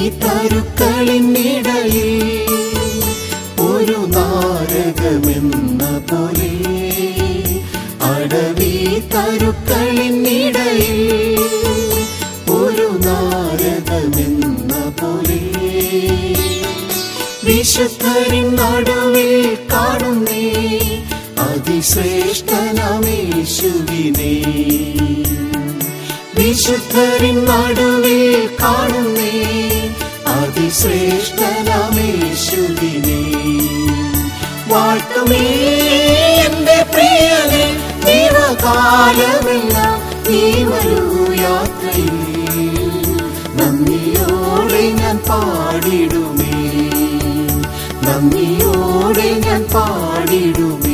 തരുക്കളിനിടയിൽ ഒരു നാരകമെന്ന പോലെ അടവി തരുക്കളിനിടയിൽ ഒരു നാരകമെന്ന പോലെ വിശുദ്ധരിൻ നടുവിൽ കാണുന്നേ അതിശ്രേഷ്ഠനമേശുവിനെ വിശുദ്ധരിൻ നടുവിൽ കാണുന്നേ അതിശ്രേഷ്ഠനമേശുവിനെ വാഴ്ത്തുമേ എന്റെ പ്രിയനെ ജീവകാലമെല്ലാം നീ വരൂ യാത്രയിൽ നന്ദിയോടെ ഞാൻ പാടിടുമേ നന്ദിയോടെ ഞാൻ പാടിടുമേ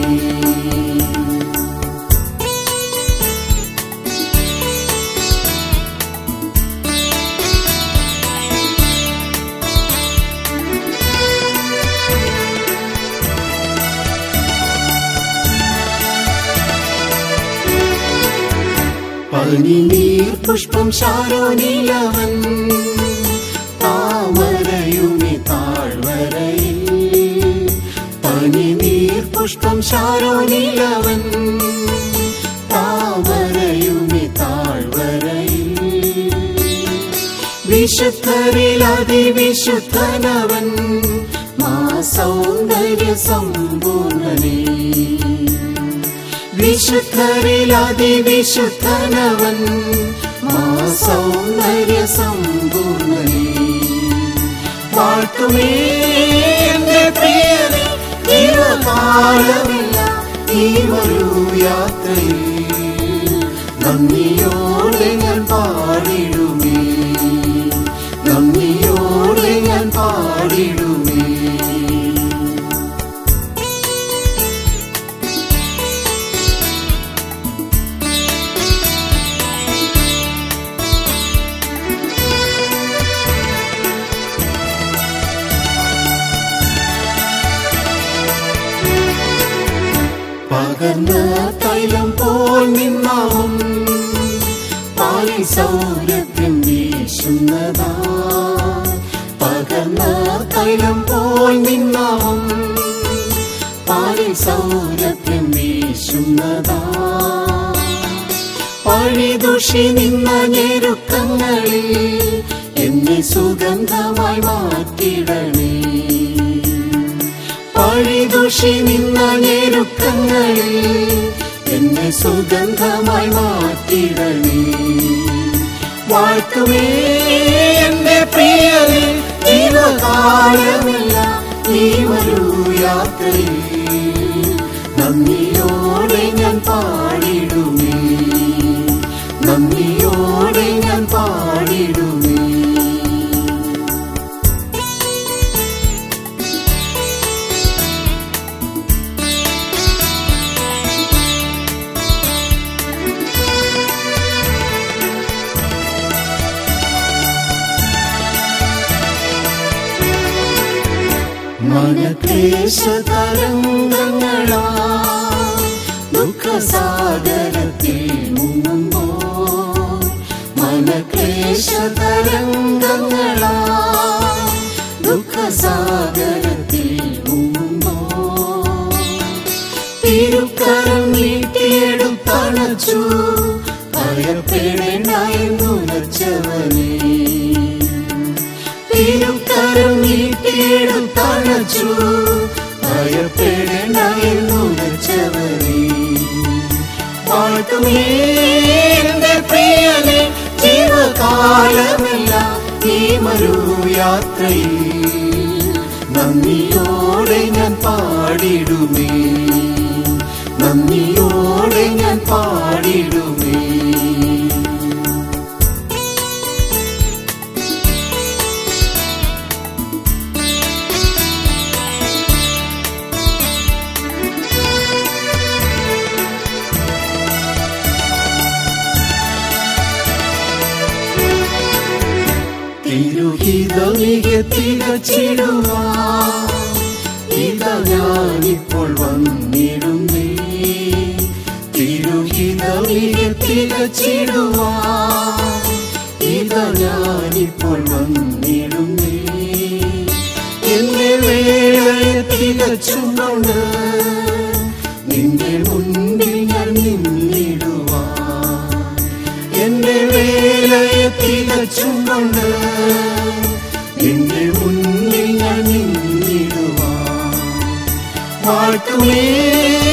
പനിനീർ പുഷ്പം ശാരോനിലവൻ താമരയുമി താഴ്വരയിൽ പനിനീർ പുഷ്പം ശാരോനിലവൻ താമരയുമി താഴ്വരയിൽ വിശുദ്ധരിൽ അതിവിശുദ്ധനവൻ മാ സൗന്ദര്യ സമ്പൂർണനേ വിശുദ്ധരിൽ അതിവിശുദ്ധനവൻ മാ സൗന്ദര്യ സമ്പൂർണനേ വാഴ്ത്തുമേ എന്റെ പ്രിയനെ ജീവകാലമില്ല ഈ വരൂ യാത്രയിൽ നന്ദിയോടെ ഞാൻ പാടിടുമേ നന്ദിയോടെ ഞാൻ പാടിടുമേ പകർന്ന തൈലം പോൽ നിന്നാവും പാലിൽ സൗരഭ്യം വീശുന്നതാ പകർന്ന തൈലം പോൽ നിന്നാവും പാലിൽ സൗരഭ്യം വീശുന്നതാ പഴിദുഷി നിന്ന ഞെരുക്കങ്ങളിൽ എന്നെ സുഗന്ധമായി മാറ്റിടണേ പഴിദുഷി നിന്ന ഞെരുക്കങ്ങളിൽ എന്നെ സുഗന്ധമായി മാറ്റിടണേ വാഴ്ത്തുമേ എന്റെ പ്രിയനെ ജീവകാലമില്ല നീ വരൂ യാത്രയിൽ നന്ദിയോടെ ഞാൻ പാടിടുമേ നന്ദിയോടെ ഞാൻ പാടിടുമേ മനക്ലേശ തരംഗങ്ങളാ ദുഃഖസാഗരത്തിൽ മുങ്ങുമ്പോ മനക്ലേശ തരംഗങ്ങളാ ദുഃഖസാഗരത്തിൽ മുങ്ങുമ്പോ തിരുക്കരം നീട്ടിയെടുത്തണച്ചു ഭയപ്പെടേണ്ട എന്നുലച്ചവനേ തിരുക്കരം നീട്ടിയെടുത്തണച്ചു ഭയപ്പെടേണ്ട എന്നുലച്ചവനേ വാഴ്ത്തുമേ എന്റെ പ്രിയനെ ജീവകാലമെല്ലാം ഈ മരു യാത്രയിൽ നന്ദിയോടെ ഞാൻ പാടിടുമേ നന്ദിയോടെ ഞാൻ പാടിടുമേ തിരുഹിതമികെ തികച്ചിടുവാ ഇത ഞാനിപ്പോൾ വന്നിടുന്നേ തിരുഹിതമികെ തികച്ചിടുവാ ഇത ഞാനിപ്പോൾ വന്നിടുന്നേ തികച്ചും കൊണ്ട് നിന്റെ മുൻപിൽ ഞാൻ നിന്നിടുവാൻ എന്റെ വേലയെ തികച്ചും കൊണ്ട് നിന്റെ മുൻപിൽ ഞാൻ നിന്നിടുവാൻ വാഴ്ത്തുമേ